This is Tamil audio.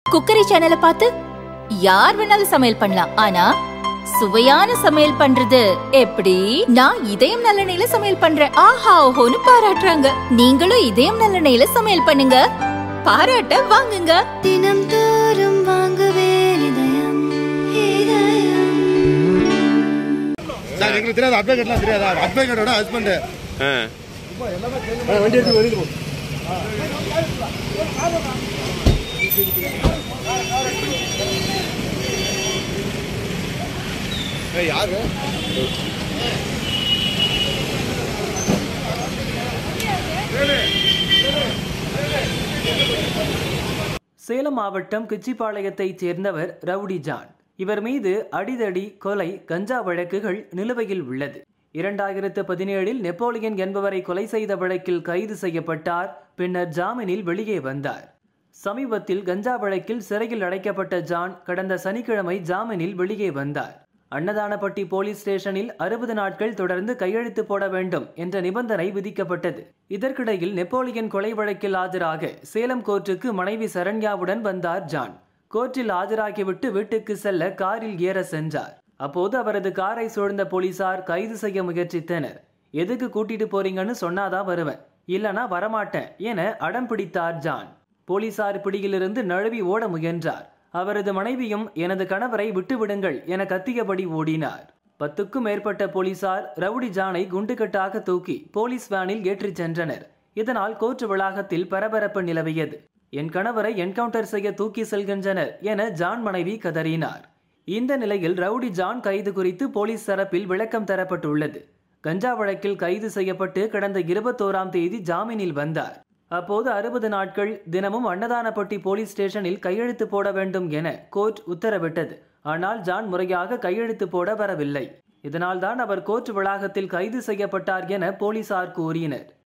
குக்கரி சேனலை பார்த்து யார் வேணாலும் சமையல் பண்ணலாம் ஆனா சுவையான சமையல் பண்றது எப்படி நான் இதயம் நல்லெண்ணெயில சமையல் பண்றேன் ஆஹா ஓஹோன்னு பாராட்டுறாங்க நீங்களும் இதயம் நல்லெண்ணெயில சமையல் பண்ணுங்க பாராட்ட வாங்குங்க தினம் தோறும் வாங்குவே இதயம் இதயம் சார் எங்களுக்கு தெரியாது அட்வொகேட்லாம் தெரியாதா அட்வொகேட்டோட ஹஸ்பண்ட் ஆ வண்டி எடுத்து வெளியே போ யாரு சேலம் மாவட்டம் கிச்சிபாளையத்தைச் சேர்ந்தவர் ரவுடி ஜான் இவர் மீது அடிதடி கொலை கஞ்சா வழக்குகள் நிலுவையில் உள்ளது இரண்டாயிரத்து பதினேழில் நெப்போலியன் என்பவரை கொலை செய்த வழக்கில் கைது செய்யப்பட்டார் பின்னர் ஜாமீனில் வெளியே வந்தார் சமீபத்தில் கஞ்சா வழக்கில் சிறையில் அடைக்கப்பட்ட ஜான் கடந்த சனிக்கிழமை ஜாமீனில் வெளியே வந்தார் அன்னதானப்பட்டி போலீஸ் ஸ்டேஷனில் அறுபது நாட்கள் தொடர்ந்து கையெழுத்து போட வேண்டும் என்ற நிபந்தனை விதிக்கப்பட்டது இதற்கிடையில் நெப்போலியன் கொலை வழக்கில் ஆஜராக சேலம் கோர்ட்டுக்கு மனைவி சரண்யாவுடன் வந்தார் ஜான் கோர்ட்டில் ஆஜராகிவிட்டு வீட்டுக்கு செல்ல காரில் ஏற சென்றார் அப்போது அவரது காரை சூழ்ந்த போலீசார் கைது செய்ய முயற்சித்தனர் எதுக்கு கூட்டிட்டு போறீங்கன்னு சொன்னாதான் வருவேன் இல்லனா வரமாட்டேன் என அடம் பிடித்தார் ஜான் போலீசார் பிடியிலிருந்து நழுவி ஓட முயன்றார் அவரது மனைவியும் எனது கணவரை விட்டுவிடுங்கள் என கத்தியபடி ஓடினார் பத்துக்கும் மேற்பட்ட போலீசார் ரவுடி ஜானை குண்டுகட்டாக தூக்கி போலீஸ் வேனில் ஏற்றிச் சென்றனர் இதனால் கோர்ட் வளாகத்தில் பரபரப்பு நிலவியது என் கணவரை என்கவுண்டர் செய்ய தூக்கி செல்கின்றனர் என ஜான் மனைவி கதறினார் இந்த நிலையில் ரவுடி ஜான் கைது குறித்து போலீஸ் தரப்பில் விளக்கம் தரப்பட்டுள்ளது கஞ்சா வழக்கில் கைது செய்யப்பட்டு கடந்த இருபத்தோராம் தேதி ஜாமீனில் வந்தார் அப்போது அறுபது நாட்கள் தினமும் அன்னதானப்பட்டி போலீஸ் ஸ்டேஷனில் கையெழுத்து போட வேண்டும் என கோர்ட் உத்தரவிட்டது ஆனால் ஜான் முறையாக கையெழுத்து போட வரவில்லை இதனால்தான் அவர் கோர்ட் வளாகத்தில் கைது செய்யப்பட்டார் என போலீசார் கூறினர்